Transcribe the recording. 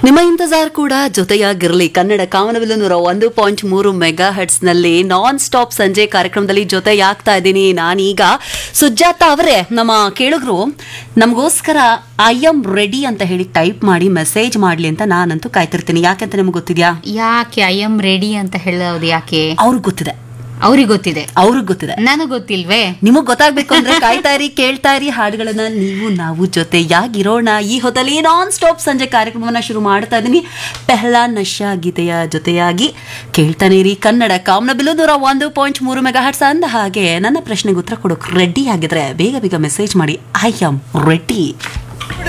ನಿಮ್ಮ ಇಂತಜಾರ್ ಕೂಡ ಜೊತೆಯಾಗಿರಲಿ ಕನ್ನಡ ಕಾಮನಬಿಲ್ಲು ನೂರ ಒಂದು ಪಾಯಿಂಟ್ ಮೂರು ಮೆಗಾ ಹರ್ಟ್ಸ್ ನಲ್ಲಿ ನಾನ್ ಸ್ಟಾಪ್ ಸಂಜೆ ಕಾರ್ಯಕ್ರಮದಲ್ಲಿ ಜೊತೆಯಾಗ್ತಾ ಇದ್ದೀನಿ ನಾನೀಗ ಸುಜಾತ ಅವರೇ ನಮ್ಮ ಕೇಳುಗರು ನಮಗೋಸ್ಕರ ಐ ಎಮ್ ರೆಡಿ ಅಂತ ಹೇಳಿ ಟೈಪ್ ಮಾಡಿ ಮೆಸೇಜ್ ಮಾಡ್ಲಿ ಅಂತ ನಾನಂತೂ ಕಾಯ್ತಿರ್ತೀನಿ ಯಾಕಂತ ನಿಮ್ಗೆ ಗೊತ್ತಿದ್ಯಾ ಯಾಕೆ ಐ ಎಮ್ ರೆಡಿ ಅಂತ ಹೇಳೋದು ಯಾಕೆ ಅವ್ರಿಗೆ ಗೊತ್ತಿದೆ ಅವ್ರಿಗೆ ಗೊತ್ತಿದೆ ಅವ್ರಿಗೆ ಗೊತ್ತಿದೆ ನನಗ್ ಗೊತ್ತಿಲ್ವೇ ನಿಮಗ್ ಗೊತ್ತಾಗ್ಬೇಕು ಅಂದ್ರೆ ಕಾಯ್ತಾ ಇರಿ ಕೇಳ್ತಾ ಇರಿ ಹಾಡುಗಳನ್ನ ನೀವು ನಾವು ಜೊತೆಯಾಗಿರೋಣ ಈ ಹೊತ್ತಲ್ಲಿ ನಾನ್ ಸ್ಟಾಪ್ ಸಂಜೆ ಕಾರ್ಯಕ್ರಮವನ್ನ ಶುರು ಮಾಡ್ತಾ ಇದೀನಿ ಪೆಹ್ಲಾ ನಶಾ ಗೀತೆಯ ಜೊತೆಯಾಗಿ ಕೇಳ್ತಾನೆ ಇರಿ ಕನ್ನಡ ಕಾಮನಬಿಲ್ಲು ನೂರ ಒಂದು ಪಾಯಿಂಟ್ ಮೂರು ಮೆಗಾ ಹರ್ಟ್ಸ್ ಅಂದ ಹಾಗೆ ನನ್ನ ಪ್ರಶ್ನೆಗೆ ಉತ್ತರ ಕೊಡೋಕೆ ರೆಡಿ ಆಗಿದ್ರೆ ಬೇಗ ಬೇಗ ಮೆಸೇಜ್ ಮಾಡಿ ಐ ಆಮ್ ರೆಡಿ